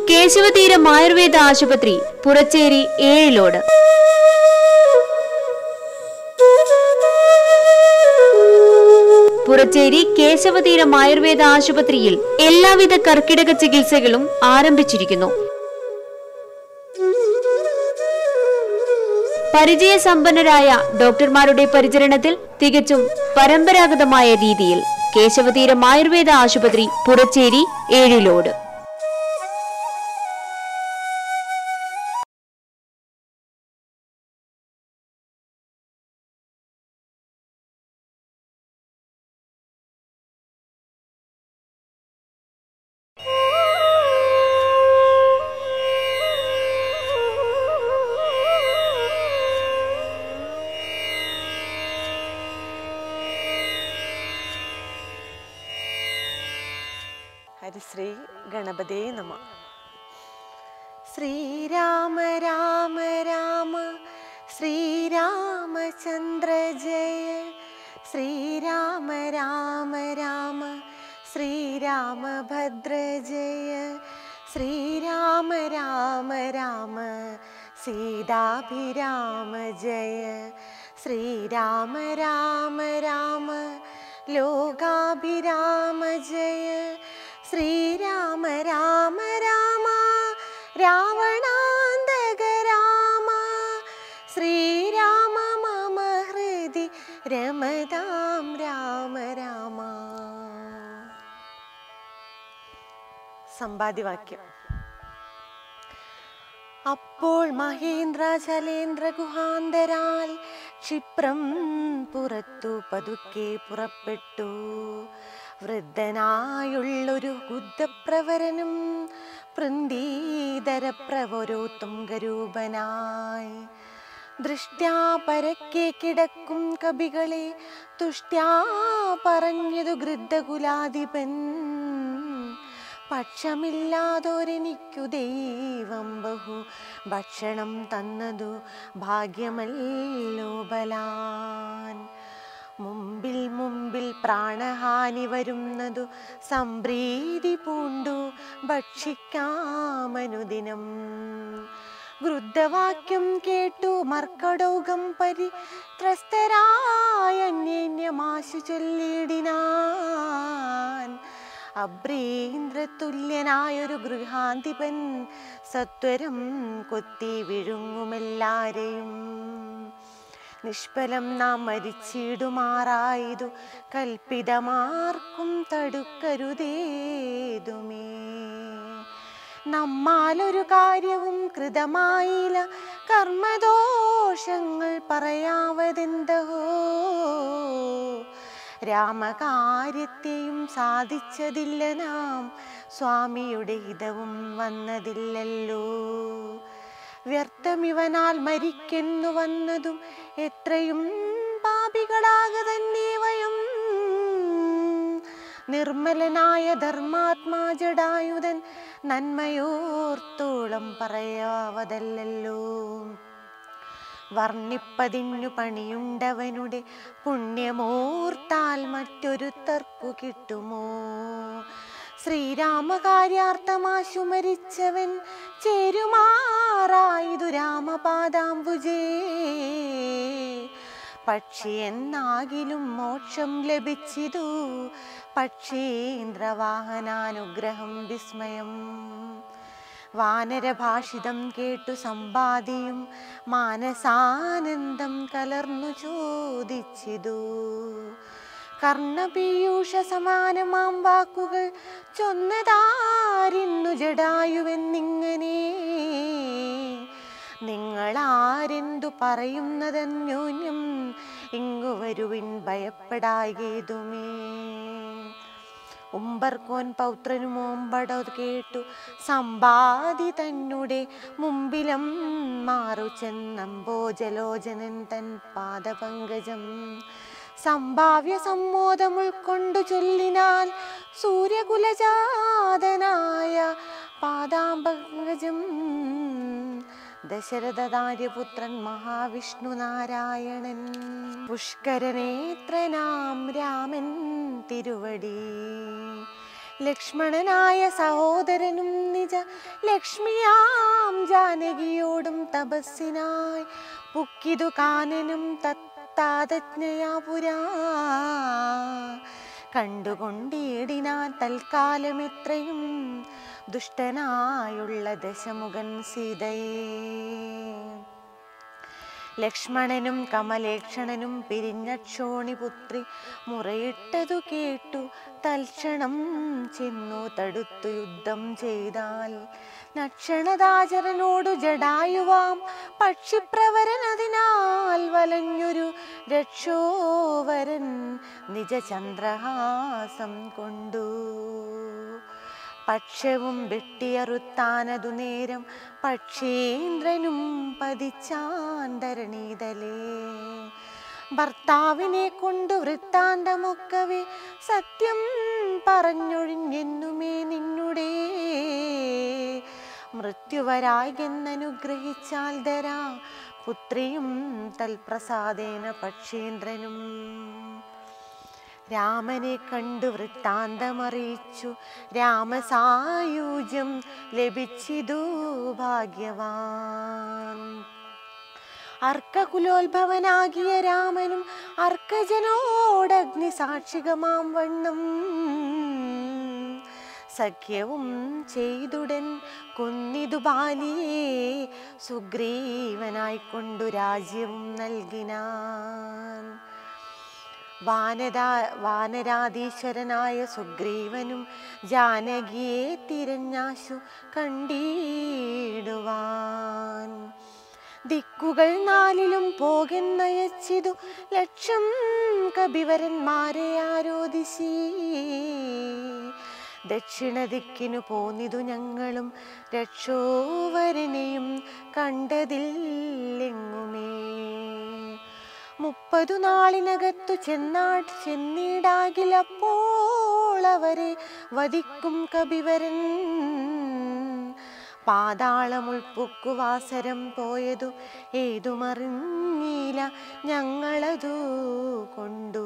കേശവതീരം ആയുർവേദ ആശുപത്രി പുറച്ചേരി ഏഴിലോട് പുറച്ചേരി കേശവതീരം ആയുർവേദ ആശുപത്രിയിൽ എല്ലാവിധ കർക്കിടക ചികിത്സകളും ആരംഭിച്ചിരിക്കുന്നു പരിചയസമ്പന്നരായ ഡോക്ടർമാരുടെ പരിചരണത്തിൽ തികച്ചും പരമ്പരാഗതമായ രീതിയിൽ കേശവതീരം ആയുർവേദ ആശുപത്രി പുറച്ചേരി ഏഴിലോട് ഹരിശ്രീ ഗണപതേ നമ ശ്രീരാമ രാമ രാമ ശ്രീരാമചന്ദ്ര ജയ ശ്രീരാമ രാമ രാമ ശ്രീരാമഭദ്ര ജയ ശ്രീരാമ രാമ രാമ സീതാഭിരാമ ജയ ശ്രീരാമ രാമ രാമ ലോകാഭിരാമ ജയ ശ്രീരാമ രാമ രാമ രാവണാന്തക രാമ ശ്രീരാമ മമ ഹൃദി രമതാം രാമ രാമ സമ്പാദ്യവാക്യം അപ്പോൾ മഹേന്ദ്ര ചലേന്ദ്ര ഗുഹാന്തരാൽ ക്ഷിപ്രം പുറത്തു പതുക്കെ പുറപ്പെട്ടു വൃദ്ധനായുള്ളൊരു ഗുദ്ധപ്രവരനും പൃന്ദീതരപ്രവരോ തുങ്കരൂപനായി ദൃഷ്ട്യാ പരക്കെ കിടക്കും കവികളെ തുഷ്ട്യാ പറഞ്ഞതു ഗൃദ്ധകുലാധിപൻ പക്ഷമില്ലാതൊരെനിക്കു ദൈവം ബഹു ഭക്ഷണം തന്നതു ഭാഗ്യമല്ലോ ബലാൻ മുമ്പിൽ മുമ്പിൽ പ്രാണഹാനി വരുന്നതു സംപ്രീതി പൂണ്ടു ഭക്ഷിക്കാമനുദിനം വൃദ്ധവാക്യം കേട്ടു മർക്കടോകം പരി ത്രസ്തരായ അന്യന്യമാശു ചൊല്ലിടിനാൻ അബ്രീന്ദ്രതുല്യനായൊരു ഗൃഹാന്തിപൻ സത്വരം കൊത്തി വിഴുങ്ങുമെല്ലാരെയും നിഷ്ഫലം നാം മരിച്ചിടുമാറായതു കൽപ്പിതമാർക്കും തടുക്കരുതേതുമേ നമ്മാലൊരു കാര്യവും കൃതമായില്ല കർമ്മദോഷങ്ങൾ പറയാവതെന്തഹോ രാമകാര്യത്തെയും സാധിച്ചതില്ല നാം സ്വാമിയുടെ ഹിതവും വന്നതില്ലല്ലോ വ്യർത്ഥമിവനാൽ മരിക്കുന്നു വന്നതും എത്രയും പാപികളാക തന്നെ വയം നിർമ്മലനായ ധർമാത്മാ ജടായുധൻ നന്മയോർത്തോളം പറയാവതല്ലോ വർണ്ണിപ്പതിനു പണിയുണ്ടവനുടെ പുണ്യമോർത്താൽ മറ്റൊരുത്തർക്കു കിട്ടുമോ ശ്രീരാമകാര്യാർത്ഥമാശു മരിച്ചവൻ ചേരുമാറായതു രാമപാദാംബുജേ പക്ഷി എന്നാകിലും മോക്ഷം ലഭിച്ചിതു പക്ഷീന്ദ്രവാഹനാനുഗ്രഹം വിസ്മയം വാനരഭാഷിതം കേട്ടു സമ്പാദിയും മാനസാനന്ദം കലർന്നു ചോദിച്ചിതു കർണപീയൂഷ സമാനമാം വാക്കുകൾ ചൊന്നതാരിന്നു ജടായുവെന്നിങ്ങനെ നിങ്ങളാരെന്തു പറയുന്നതന്യോന്യം ഇങ്ങു വരുവിൻ ഭയപ്പെടായതുമേ ഉമ്പർക്കോൻ പൗത്രനും ഓമ്പട കേട്ടു സമ്പാദി തന്നെ മുമ്പിലും മാറു ചെന്നമ്പോജലോചനൻ തൻ പാദപങ്കജം സംഭാവ്യ സമ്മോദം ഉൾക്കൊണ്ടു ചൊല്ലിനാൽ സൂര്യകുലജാതനായ പാദാംബങ്കജം ദശരഥദാര്യപുത്രൻ മഹാവിഷ്ണു നാരായണൻ പുഷ്കരനേത്രനാം രാമൻ തിരുവടി ലക്ഷ്മണനായ സഹോദരനും നിജ ലക്ഷ്മിയാം ജാനകിയോടും തപസ്സിനായി പുക്കിതു കാനനും തത്താതജ്ഞയാ പുരാ കണ്ടുകൊണ്ടിടിനാൻ തൽക്കാലം എത്രയും ദുഷ്ടനായുള്ള ദശമുഖൻ സീതയെ ലക്ഷ്മണനും കമലേക്ഷണനും പിരിഞ്ഞ ക്ഷോണിപുത്രി മുറയിട്ടതു കേട്ടു തൽക്ഷണം ചെന്നു തടുത്തു യുദ്ധം ചെയ്താൽ നക്ഷണദാചരനോടു ജടായുവാം പക്ഷിപ്രവരൻ അതിനാൽ വലഞ്ഞൊരു രക്ഷോവരൻ നിജചന്ദ്രഹാസം കൊണ്ടു പക്ഷവും വെട്ടിയറുത്താനതു നേരം പക്ഷീന്ദ്രനും പതിച്ചാന്തരണീതലേ ഭർത്താവിനെ കൊണ്ട് വൃത്താന്തമൊക്കവേ സത്യം പറഞ്ഞൊഴിഞ്ഞെന്നുമേ നിന്നുടേ മൃത്യുവരായെന്നനുഗ്രഹിച്ചാൽ ധരാ പുത്രിയും തൽപ്രസാദേന പക്ഷീന്ദ്രനും രാമനെ കണ്ടു വൃത്താന്തമറിയിച്ചു രാമസായുജ്യം ലഭിച്ചിതു ഭാഗ്യവാൻ അർക്കകുലോത്ഭവനാകിയ രാമനും അർക്കജനോടഗ്നി സാക്ഷികമാം വണ്ണം സഖ്യവും ചെയ്തുടൻ കൊന്നിതു ബാലിയെ സുഗ്രീവനായിക്കൊണ്ടു രാജ്യവും നൽകിനാൻ വാനരാ വാനരാധീശ്വരനായ സുഗ്രീവനും ജാനകിയെ തിരഞ്ഞാശു കണ്ടിടുവാൻ ദിക്കുകൾ നാലിലും പോകുന്നയച്ചിതു ലക്ഷം കപിവരന്മാരെ ആരോധിച്ചീ ദക്ഷിണ ദിക്കിനു പോന്നിതു ഞങ്ങളും രക്ഷോവരനെയും കണ്ടതില്ലെങ്ങുമേ മുപ്പതു നാളിനകത്തു ചെന്നാട്ട് ചെന്നിടാകിലപ്പോൾ അവരെ വധിക്കും കപിവരൻ പാതാളമുൾപ്പുക്കുവാസരം പോയതു ഏതുമറിഞ്ഞില്ല ഞങ്ങളതു കൊണ്ടു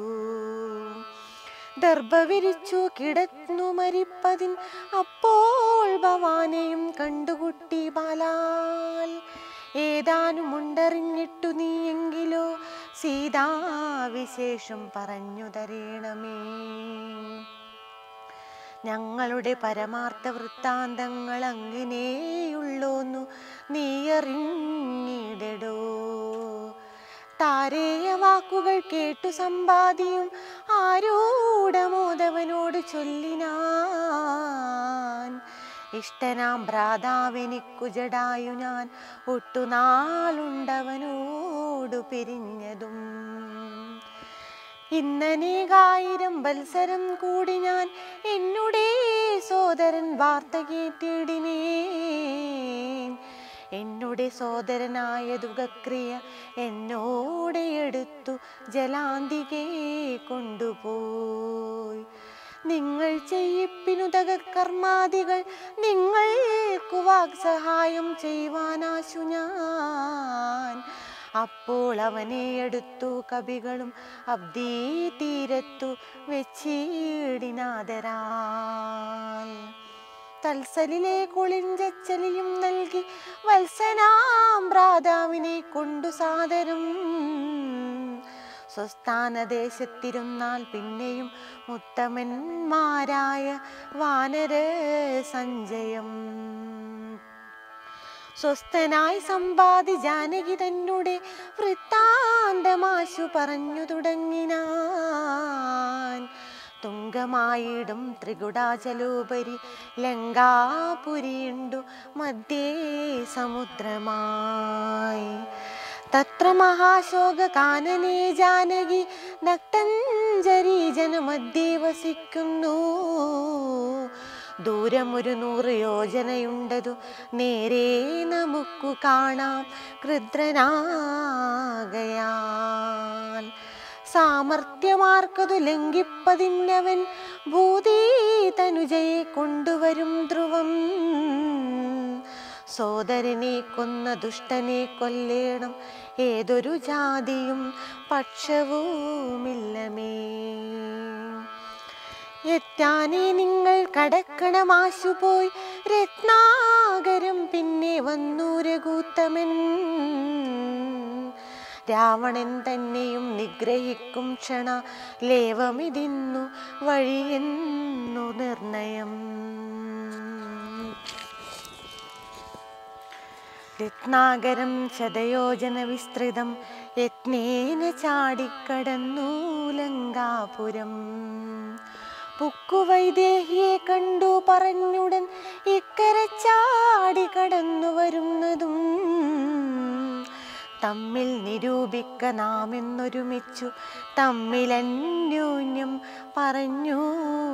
ദർഭ വിരിച്ചു കിടന്നു മരിപ്പതിൻ അപ്പോൾ ഭവാനെയും കണ്ടുകുട്ടി ബാലാൽ ഏതാനും ഉണ്ടറിഞ്ഞിട്ടു നീയെങ്കിലോ സീതാവിശേഷം പറഞ്ഞു തരേണമേ ഞങ്ങളുടെ പരമാർത്ഥ വൃത്താന്തങ്ങൾ അങ്ങനെയുള്ളോന്നു നീയറിഞ്ഞിടടോ താരേയ വാക്കുകൾ കേട്ടു സമ്പാദിയും ആരോടമോദവനോട് ചൊല്ലിനാൻ ഇഷ്ടനാം ഭ്രാതാവെനിക്കു ജടായു ഞാൻ ഒട്ടുനാളുണ്ടവനോടു പിരിഞ്ഞതും ഇന്നനേകായിരം വത്സരം കൂടി ഞാൻ എന്നുടേ സോദരൻ വാർത്ത കേട്ടിടിനേൻ എന്നുടെ സോദരനായ ദുഃഖക്രിയ എന്നോടെ എടുത്തു ജലാന്തികെ കൊണ്ടുപോയി നിങ്ങൾ ചെയ്യിപ്പിനുതക കർമാദികൾ നിങ്ങൾക്കു വാക്സഹായം ചെയ്യുവാനാശു ഞാൻ അപ്പോൾ അവനെ എടുത്തു കവികളും അബ്ദീ തീരത്തു വെച്ചിടിനാദരാൽ തൽസലിലെ കുളിഞ്ചച്ചലിയും നൽകി വത്സനാം ഭ്രാതാവിനെ കൊണ്ടു സാദരം സ്വസ്ഥാനദേശത്തിരുന്നാൽ പിന്നെയും ഉത്തമന്മാരായ വാനര സഞ്ചയം സ്വസ്ഥനായി സമ്പാദി ജാനകി തന്നെ വൃത്താന്തമാശു പറഞ്ഞു തുടങ്ങിനാൻ തുങ്കമായിടും ത്രികുടാചലോപരി ലങ്കാപുരിയുണ്ടു മധ്യേ സമുദ്രമായി തത്ര മഹാശോക കാനനേ ജാനകി നക്തഞ്ജരി ജനമധ്യേ വസിക്കുന്നു ദൂരമൊരു നൂറ് യോജനയുണ്ടതു നേരെ നമുക്കു കാണാം കൃദ്രനാകയാൽ സാമർത്ഥ്യമാർക്കതു ലംഘിപ്പതിന്നവൻ ഭൂതീ തനുജയെ കൊണ്ടുവരും ധ്രുവം സോദരനെ കൊന്ന ദുഷ്ടനെ കൊല്ലേണം ഏതൊരു ജാതിയും പക്ഷവുമില്ലമേ എത്താനേ നിങ്ങൾ കടക്കണമാശു പോയി രത്നാകരം പിന്നെ വന്നു രഘൂത്തമൻ രാവണൻ തന്നെയും നിഗ്രഹിക്കും ക്ഷണ ലേവമിതിന്നു വഴിയെന്നു നിർണയം രത്നാകരം ശതയോജന വിസ്തൃതം യത്നേന ചാടിക്കടന്നു ലങ്കാപുരം പുക്കുവൈദേഹിയെ കണ്ടു പറഞ്ഞുടൻ ഇക്കര ചാടി കടന്നു വരുന്നതും തമ്മിൽ നിരൂപിക്ക നാം എന്നൊരുമിച്ചു തമ്മിലന്യോന്യം പറഞ്ഞു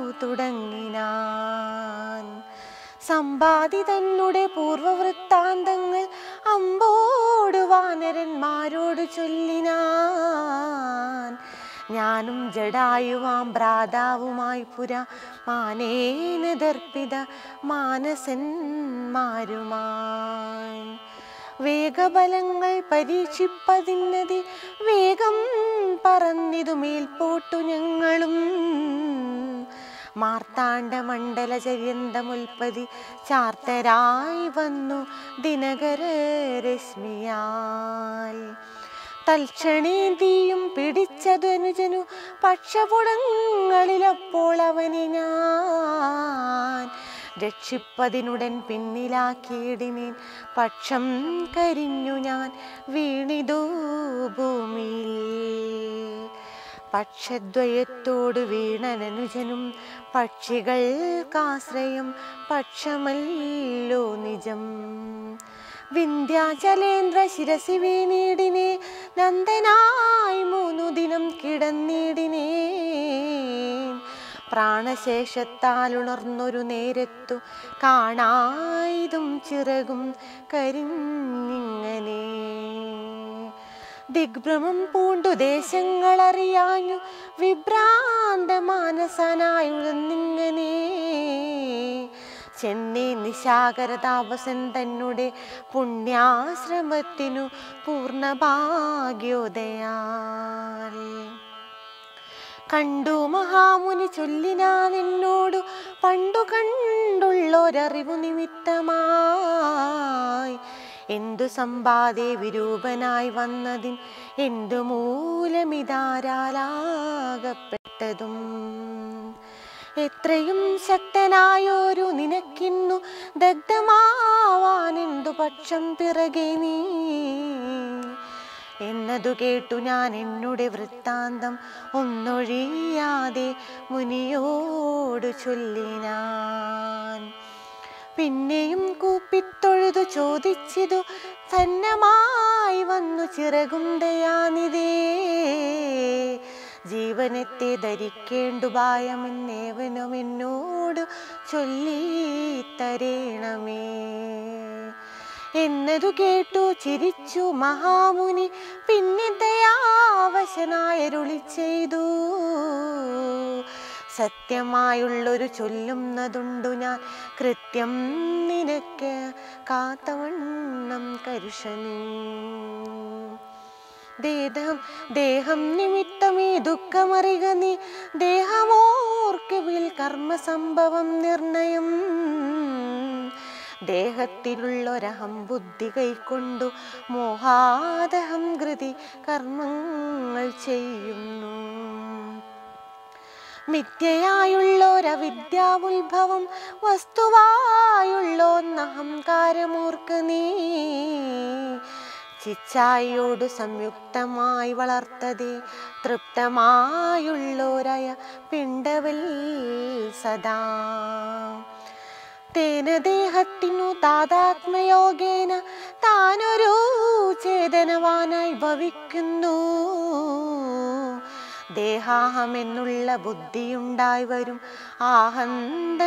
തുടങ്ങിനാൻ സമ്പാദി തന്നുടെ പൂർവവൃത്താന്തങ്ങൾ അമ്പോട് വാനരന്മാരോട് ചൊല്ലിനാൻ ഞാനും ജഡായുവാം ഭ്രാതാവുമായി പുര മാനേന ദർപ്പിത മാനസന്മാരുമായി വേഗബലങ്ങൾ പരീക്ഷിപ്പതിന്നതി വേഗം പറന്നിതു മേൽപോട്ടു ഞങ്ങളും മാർത്താണ്ഡ മണ്ഡല ചര്യന്തമുൽപ്പതി ചാർത്തരായി വന്നു ദിനകര രശ്മിയാൽ തൽക്ഷണേന്തിയും പിടിച്ചതു അനുജനു പക്ഷപുടങ്ങളിലപ്പോൾ അവനെ ഞാൻ രക്ഷിപ്പതിനുടൻ പിന്നിലാക്കിയിടിനേൻ പക്ഷം കരിഞ്ഞു ഞാൻ വീണിതൂ ഭൂമിയിൽ പക്ഷദ്വയത്തോട് വീണനനുജനും പക്ഷികൾക്കാശ്രയം പക്ഷമല്ലോ നിജം വിന്ധ്യാചലേന്ദ്ര ശിരസി വീണീടിനെ നന്ദനായി മൂന്നു ദിനം കിടന്നിടിനേ പ്രാണശേഷത്താൽ ഉണർന്നൊരു നേരത്തു കാണായതും ചിറകും കരിഞ്ഞിങ്ങനെ ദിഗ്ഭ്രമം പൂണ്ടു ദേശങ്ങൾ അറിയാഞ്ഞു വിഭ്രാന്ത മാനസനായുഴന്നിങ്ങനെ ചെന്നൈ നിശാകര താപസൻ തന്നെ പുണ്യാശ്രമത്തിനു പൂർണ്ണഭാഗ്യോദയാൽ കണ്ടു മഹാമുനി ചൊല്ലിനാൻ എന്നോടു പണ്ടു കണ്ടുള്ളൊരറിവു നിമിത്തമായി എന്തു സമ്പാദേ വിരൂപനായി വന്നതിൻ എന്തു മൂലമിതാരാലാകപ്പെട്ടതും എത്രയും ശക്തനായോരു നിനക്കിന്നു ദഗ്ധമാവാനെന്തു പക്ഷം പിറകെ നീ എന്നതു കേട്ടു ഞാൻ എന്നുടെ വൃത്താന്തം ഒന്നൊഴിയാതെ മുനിയോട് ചൊല്ലിനാൻ പിന്നെയും കൂപ്പിത്തൊഴുതു ചോദിച്ചിതു സന്നമായി വന്നു ചിറകും ദയാനിതേ ജീവനത്തെ ധരിക്കേണ്ടു ഭയമെന്നേവനും എന്നോട് ചൊല്ലി തരേണമേ എന്നതു കേട്ടു ചിരിച്ചു മഹാമുനി പിന്നെ ദയാവശനായരുളി ചെയ്തു സത്യമായുള്ളൊരു ചൊല്ലുന്നതുണ്ടു ഞാൻ കൃത്യം നിനക്ക് കാത്തവണ്ണം കരുഷനീ ദേഹം ദേഹം നിമിത്തമേ ദുഃഖമറിക നീ ദേഹമോർക്കുവിൽ കർമ്മസംഭവം നിർണയം ദേഹത്തിലുള്ളൊരഹം ബുദ്ധി കൈക്കൊണ്ടു മോഹാദഹം കൃതി കർമ്മങ്ങൾ ചെയ്യുന്നു മിഥ്യയായുള്ളൊരവിദ്യാവുത്ഭവം വസ്തുവായുള്ളൊന്നഹങ്കാരമൂർക്ക നീ ചിച്ചായോട് സംയുക്തമായി വളർത്തതേ തൃപ്തമായുള്ളോരയ പിണ്ടവൽ സദാ തേന ദേഹത്തിനു താതാത്മയോഗേന താനൊരു ചേതനവാനായി ഭവിക്കുന്നു ദേഹാഹമെന്നുള്ള ബുദ്ധിയുണ്ടായി വരും ആഹന്ത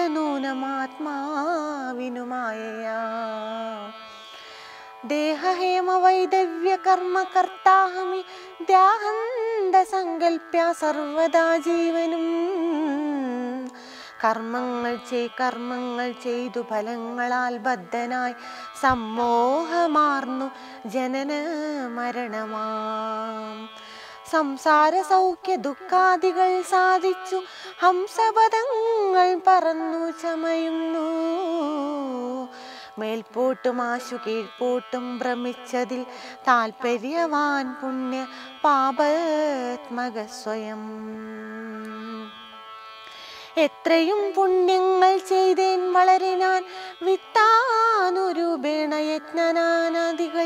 നൂനമാത്മാവിനുമായയാ ദേഹഹേമ വൈദവ്യ കർമ്മകർത്താഹമി ദ്യാഹന്ത സങ്കല്പ്യ സർവദാ ജീവനും കർമ്മങ്ങൾ ചെയ് കർമ്മങ്ങൾ ചെയ്തു ഫലങ്ങളാൽ ബദ്ധനായി സമ്മോഹമാർന്നു ജനന മരണമാം സംസാര സൗഖ്യ ദുഃഖാദികൾ സാധിച്ചു ഹംസപദങ്ങൾ പറന്നു ചമയുന്നു മേൽപോട്ടും ആശു കീഴ്പോട്ടും ഭ്രമിച്ചതിൽ താൽപര്യവാൻ പുണ്യ പാപത്മക സ്വയം എത്രയും പുണ്യങ്ങൾ ചെയ്തേൻ വളരെ ഞാൻ വിത്താനുരൂപേണ യജ്ഞനാനാദികൾ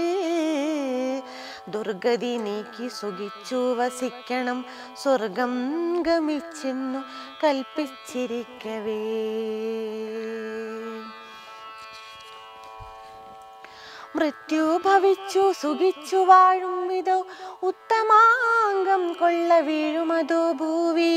ദുർഗതി നീക്കി സുഖിച്ചു വസിക്കണം സ്വർഗം ഗമിച്ചെന്നു കൽപ്പിച്ചിരിക്കവേ മൃത്യു ഭവിച്ചു സുഖിച്ചു വാഴും വിധോ ഉത്തമാംഗം കൊള്ള വീഴുമതോ ഭൂവി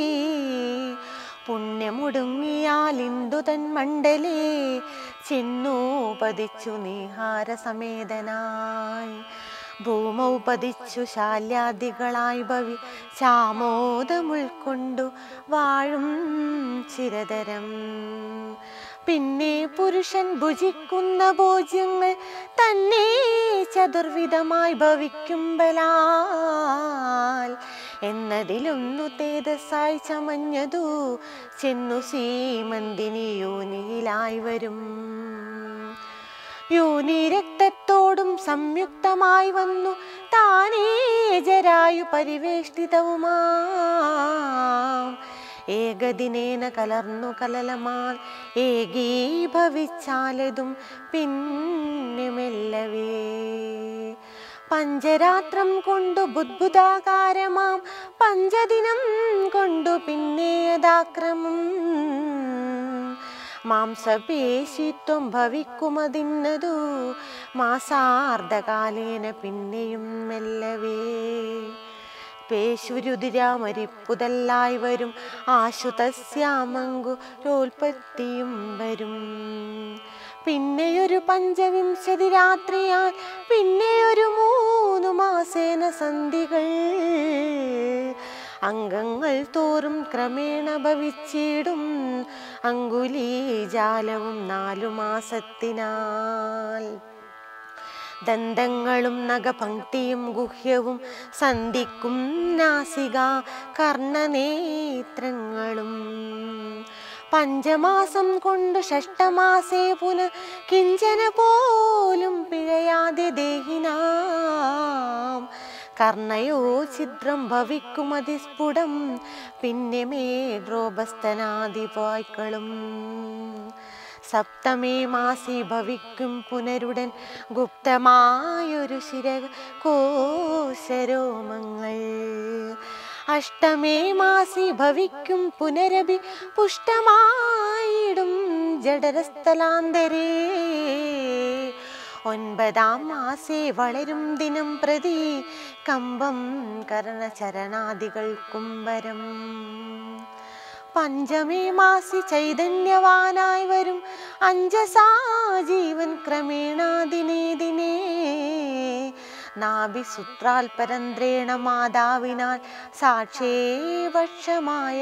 പുണ്യമൊടുങ്ങിയാൽ ഇന്ദു തൻ മണ്ഡലേ ചെന്നു പതിച്ചു നീഹാര സമേതനായി ഭൂമൗ പതിച്ചു ശാല്യാദികളായി ഭവി ശാമോദമുൾക്കൊണ്ടു വാഴും ചിരതരം പിന്നെ പുരുഷൻ ഭുജിക്കുന്ന ഭോജ്യങ്ങൾ തന്നെ ചതുർവിധമായി ഭവിക്കുമ്പലാൽ എന്നതിലൊന്നു തേജസ്സായി ചമഞ്ഞതു ചെന്നു സീമന്തിനി യോനിയിലായി വരും യോനി രക്തത്തോടും സംയുക്തമായി വന്നു താനേ ജരായു പരിവേഷ്ടിതവുമാം ഏകദിനേന കലർന്നു കലലമാൽ ഏകീഭവിച്ചാലതും പിന്നെ മെല്ലവേ പഞ്ചരാത്രം കൊണ്ടു ബുദ്ബുദാകാരമാം പഞ്ചദിനം കൊണ്ടു പിന്നെ യഥാക്രമം മാംസപേശിത്വം ഭവിക്കുമതിന്നതു മാസാർദ്ധകാലേന പിന്നെയും മെല്ലവേ പേശുരുതിരാമരിപ്പുതല്ലായി വരും ആശുതസ്യാമങ്കു രോൽപത്തിയും വരും പിന്നെയൊരു പഞ്ചവിംശതി രാത്രിയാൽ പിന്നെയൊരു മൂന്നു മാസേന സന്ധികൾ അംഗങ്ങൾ തോറും ക്രമേണ ഭവിച്ചിടും അങ്കുലീജാലവും നാലു മാസത്തിനാൽ ദന്തങ്ങളും നഖപങ്ക്തിയും ഗുഹ്യവും സന്ധിക്കും നാസിക കർണനേത്രങ്ങളും പഞ്ചമാസം കൊണ്ട് ഷഷ്ടമാസേ പുനഃ കിഞ്ചന പോലും പിഴയാതെ ദേഹിനാം കർണയോ ഛിദ്രം ഭവിക്കുമതിസ്ഫുടം പിന്നെ മേഡ്രോപസ്ഥനാദിപായ്ക്കളും സപ്തമേ മാസി ഭവിക്കും പുനരുടൻ ഗുപ്തമായൊരു ശിര കോശരോമങ്ങൾ അഷ്ടമേ മാസി ഭവിക്കും പുനരഭി പുഷ്ടമായിടും ജഡരസ്ഥലാന്തരേ ഒൻപതാം മാസേ വളരും ദിനം പ്രതി കമ്പം കരണചരണാദികൾ കുംഭരം പഞ്ചമേ മാസി ചൈതന്യവാനായി വരും അഞ്ചസാ ജീവൻ ക്രമേണ ദിനേ ദിനേ നാഭിസുത്രാൽപരന്ത്രേണ മാതാവിനാൽ സാക്ഷേ വക്ഷമായ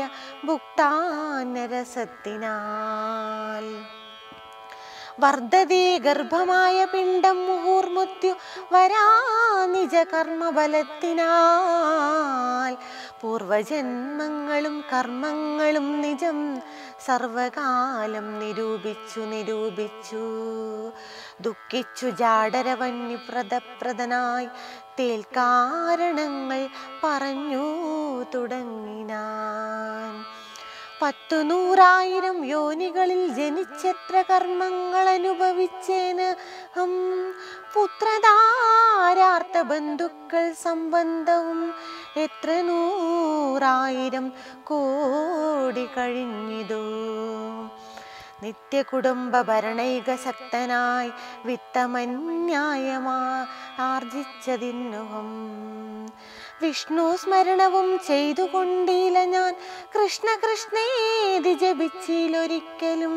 ഭുക്താനരസത്തിനാൽ വർദ്ധതേ ഗർഭമായ പിണ്ടം മുഹൂർമുത്യു വരാ നിജ കർമ്മബലത്തിനാൽ പൂർവജന്മങ്ങളും കർമ്മങ്ങളും നിജം സർവകാലം നിരൂപിച്ചു നിരൂപിച്ചു ദുഃഖിച്ചു ജാഡരവന്നി പ്രദപ്രദനായി തേൽക്കാരണങ്ങൾ പറഞ്ഞു തുടങ്ങിനാൻ പത്തു നൂറായിരം യോനികളിൽ ജനിച്ചെത്ര കർമ്മങ്ങൾ അനുഭവിച്ചേന് ഹം പുത്രധാരാർത്ഥ ബന്ധുക്കൾ സംബന്ധവും എത്ര നൂറായിരം കോടി കഴിഞ്ഞിതോ നിത്യകുടുംബ ഭരണൈക ശക്തനായി വിത്തമന്യായമാ ആർജിച്ചതിന്നുഹം വിഷ്ണു സ്മരണവും ചെയ്തുകൊണ്ടില്ല ഞാൻ കൃഷ്ണ കൃഷ്ണേതി ജപിച്ചിലൊരിക്കലും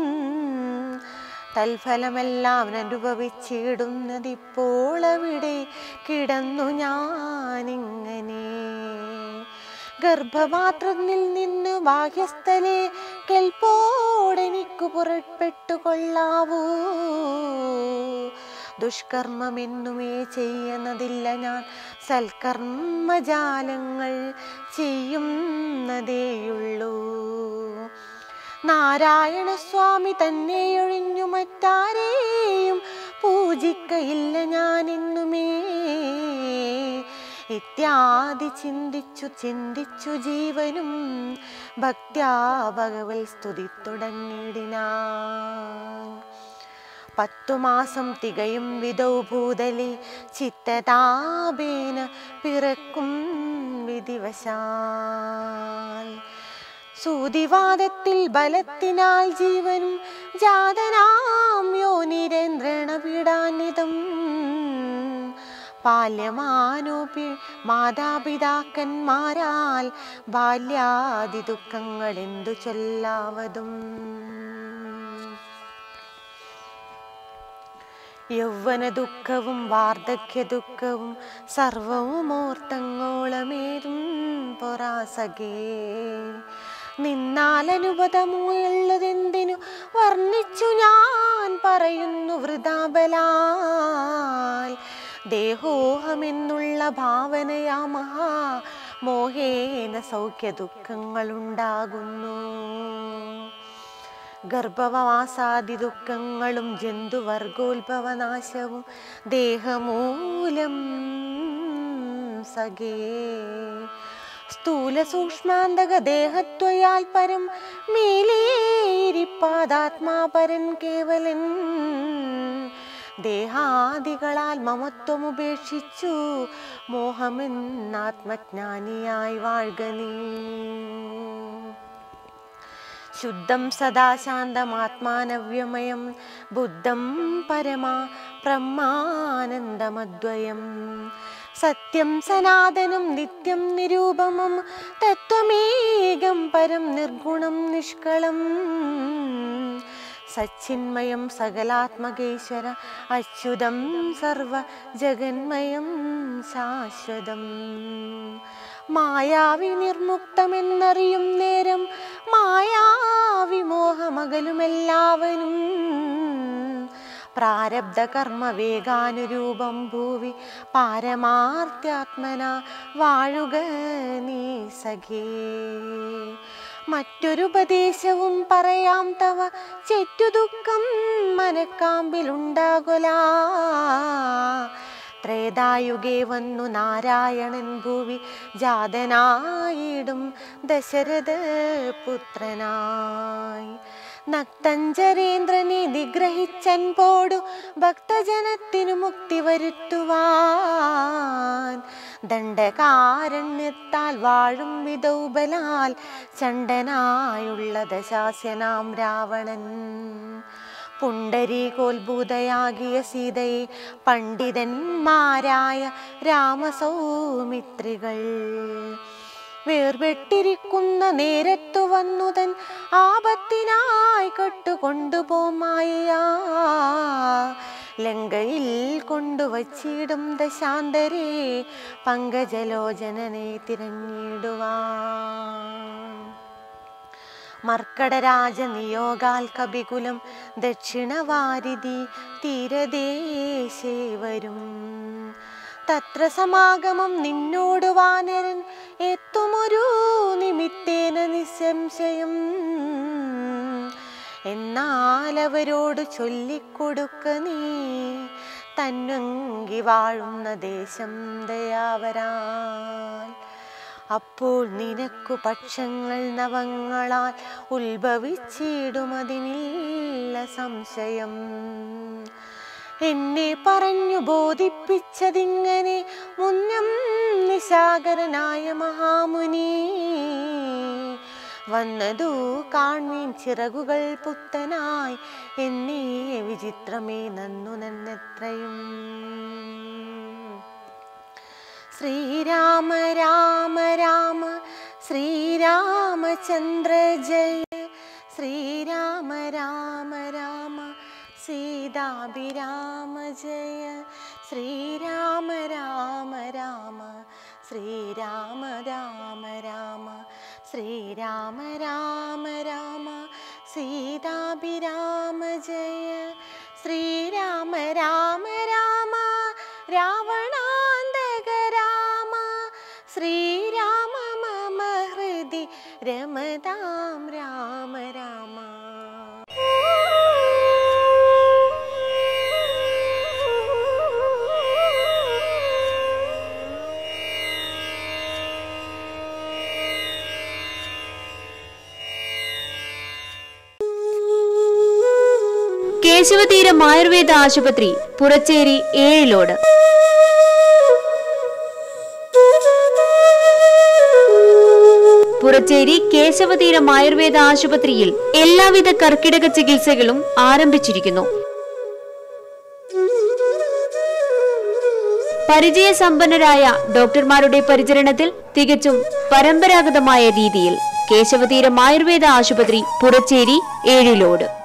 തൽഫലമെല്ലാം അനുഭവിച്ചിടുന്നതിപ്പോൾ അവിടെ കിടന്നു ഞാനിങ്ങനെ ഗർഭപാത്രത്തിൽ നിന്ന് ബാഹ്യസ്ഥലെ കെൽപ്പോടെനിക്കു പുറപ്പെട്ടു കൊള്ളാവൂ ദുഷ്കർമ്മമെന്നുമേ ചെയ്യുന്നതില്ല ഞാൻ സൽക്കർമ്മജാലങ്ങൾ ചെയ്യുന്നതേയുള്ളൂ നാരായണ സ്വാമി തന്നെ ഒഴിഞ്ഞു മറ്റാരെയും പൂജിക്കയില്ല ഞാൻ ഇന്നുമേ ഇത്യാദി ചിന്തിച്ചു ചിന്തിച്ചു ജീവനും ഭക്ത്യാ ഭഗവൽ സ്തുതി തുടങ്ങിയിടിനാൻ പത്തു മാസം തികയും വിധൗ ഭൂതലി ചിത്തതാപേന പിറക്കും വിധിവശാൽ സൂതിവാദത്തിൽ ബലത്തിനാൽ ജീവനും ജാതനാം യോനിരേന്ദ്രണ പീഡാന്വിതം ബാല്യമാനോപി മാതാപിതാക്കന്മാരാൽ ബാല്യാദി ദുഃഖങ്ങൾ എന്തു ചൊല്ലാവതും യൗവന ദുഃഖവും വാർദ്ധക്യ ദുഃഖവും സർവവും ഓർത്തങ്ങോളമേതും പൊറാസകേ നിന്നാലനുപതമുള്ളതെന്തിനു വർണ്ണിച്ചു ഞാൻ പറയുന്നു വൃതാബലാൽ ദേഹോഹമെന്നുള്ള ഭാവനയാ മഹാ മോഹേന സൗഖ്യ ദുഃഖങ്ങളുണ്ടാകുന്നു ഗർഭവാസാദി ദുഃഖങ്ങളും ജന്തുവർഗോത്ഭവനാശവും ദേഹമൂലം സഖേ സ്ഥൂല സൂക്ഷ്മാന്തക ദേഹത്വയാൽ പരം മേലേരിപ്പാദാത്മാപരൻ കേവലൻ ദേഹാദികളാൽ മമത്വമുപേക്ഷിച്ചു മോഹമെന്നാത്മജ്ഞാനിയായി വാഴ്ക നീ ശുദ്ധം സദാശാന്തമാത്മാനവ്യമയം ബുദ്ധം പരമാ ബ്രഹ്മാനന്ദമദ്വയം സത്യം സനാതനം നിത്യം നിരൂപമം തത്വമേകം പരം നിർഗുണം നിഷ്കളം സച്ചിന്മയം സകലാത്മകേശ്വര അച്യുതം സർവ ജഗന്മയം ശാശ്വതം മായാവി നിർമുക്തമെന്നറിയും നേരം മായാവിമോഹമകലുമെല്ലാവനും പ്രാരബ്ധ കർമ്മ വേഗാനുരൂപം ഭൂവി പാരമാർത്യാത്മന വാഴുക നീ സഖേ മറ്റൊരുപദേശവും പറയാം തവ ചെറ്റുദുഃഖം മനക്കാമ്പിലുണ്ടാകുലാ ത്രേതായുഗേ വന്നു നാരായണൻ ഭൂവി ജാതനായിടും ദശരഥ പുത്രനായി നക്തഞ്ചരേന്ദ്രനെ നിഗ്രഹിച്ചൻ പോടു ഭക്തജനത്തിനു മുക്തി വരുത്തുവാൻ ദണ്ഡകാരണ്യത്താൽ വാഴും വിധൗബലാൽ ചണ്ടനായുള്ള ദശാസ്യനാം രാവണൻ പുണ്ടരീകോത്ഭൂതയാകിയ സീതയെ പണ്ഡിതന്മാരായ രാമസൗമിത്രികൾ വേർപെട്ടിരിക്കുന്ന നേരത്തു വന്നുതൻ ആപത്തിനായി കെട്ടുകൊണ്ടുപോമായ ലങ്കയിൽ കൊണ്ടുവച്ചിടും ദശാന്തരെ പങ്കജലോചനനെ തിരഞ്ഞിടുവാൻ മർക്കടരാജ നിയോഗാൽ കപികുലം ദക്ഷിണവാരിധി തീരദേശേ വരും തത്ര സമാഗമം നിന്നോട് വാനരൻ എത്തുമൊരു നിമിത്തേന നിസ്സംശയം എന്നാൽ അവരോട് ചൊല്ലിക്കൊടുക്ക നീ തന്നങ്കി വാഴുന്ന ദേശം ദയാവരാൽ അപ്പോൾ നിനക്കു പക്ഷങ്ങൾ നവങ്ങളാൽ ഉത്ഭവിച്ചിടുമതിനില്ല സംശയം എന്നെ പറഞ്ഞു ബോധിപ്പിച്ചതിങ്ങനെ മുന്നം നിശാകരനായ മഹാമുനി വന്നതു കാൺമീൻ ചിറകുകൾ പുത്തനായി എന്നേ വിചിത്രമേ നന്നു നന്നെത്രയും ശ്രീരാമ രാമ രാമ ശ്രീരാമചന്ദ്ര ജയ ശ്രീരാമ രാമ രാമ സീതാഭിരാമ ജയ ശ്രീരാമ രാമ രാമ ശ്രീരാമ രാമ രാമ ശ്രീരാമ രാമ രാമ സീതാഭിരാമ ജയ ശ്രീരാമ രാമ രാമ സുഖമതാം രാമ രാമ കേശവതീരം ആയുർവേദ ആശുപത്രി പുറച്ചേരി ഏഴിലോട് പുറച്ചേരി കേശവതീരം ആയുർവേദ ആശുപത്രിയിൽ എല്ലാവിധ കർക്കിടക ചികിത്സകളും ആരംഭിച്ചിരിക്കുന്നു പരിചയസമ്പന്നരായ ഡോക്ടർമാരുടെ പരിചരണത്തിൽ തികച്ചും പരമ്പരാഗതമായ രീതിയിൽ കേശവതീരം ആയുർവേദ ആശുപത്രി പുറച്ചേരി ഏഴിലോട്